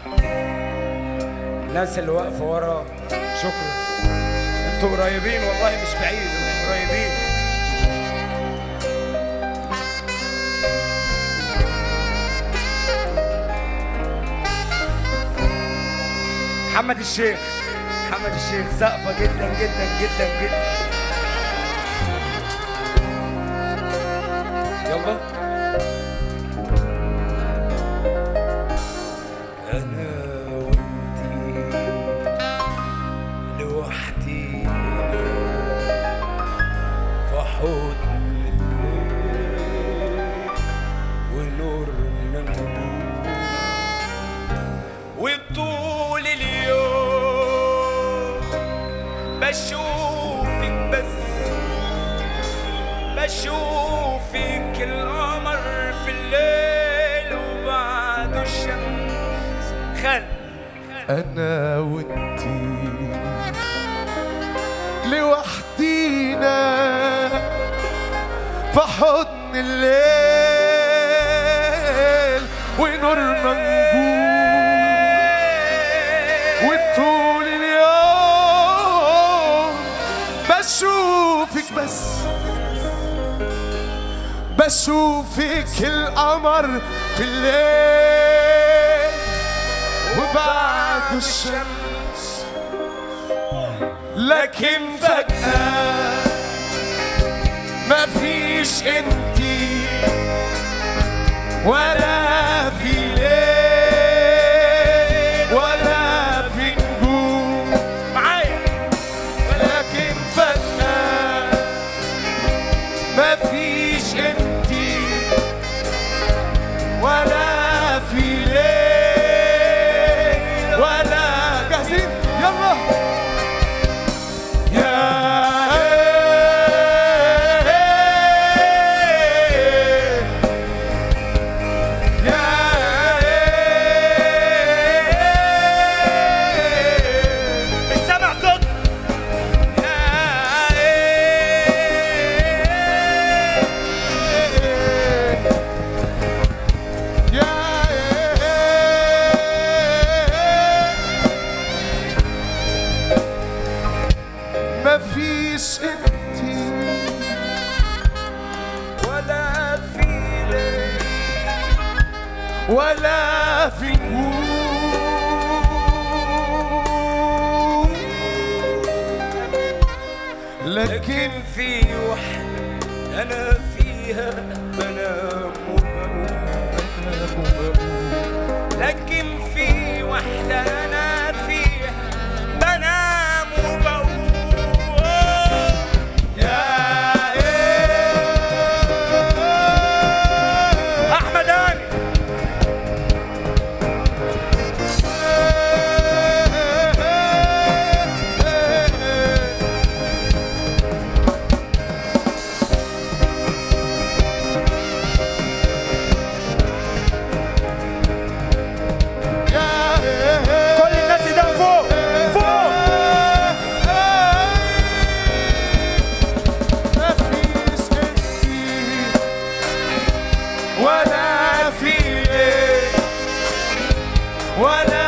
الناس اللي واقفه ورا شكرا انتوا قريبين والله مش بعيد انتوا قريبين محمد الشيخ محمد الشيخ سقفه جدا جدا جدا جدا يلا انا وانتي لوحدينا في حضن الليل ونورنا نجوم وطول اليوم بشوفك بس بشوفك القمر في الليل وبعده الشمس خل انا وانتي لوحدينا في حضن الليل ونورنا نجوم وطول اليوم بشوفك بس بشوفك القمر في الليل وبعد الشمس لكن فجأة مفيش انتي ولا في ليل ولا في نجوم معايا لكن فجأة مفيش انتي ولا في ليل ولا جاهزين يلا يا مش سامع صوت مفيش انتي ولا في ليل ولا في نجوم لكن لكن في وحدة أنا فيها بنام وبقوم لكن في وحدة أنا فيها بنام وبقوم يا أحمد هاني كل الناس ده فوق فوق مفيش انتي ولا في ليل ولا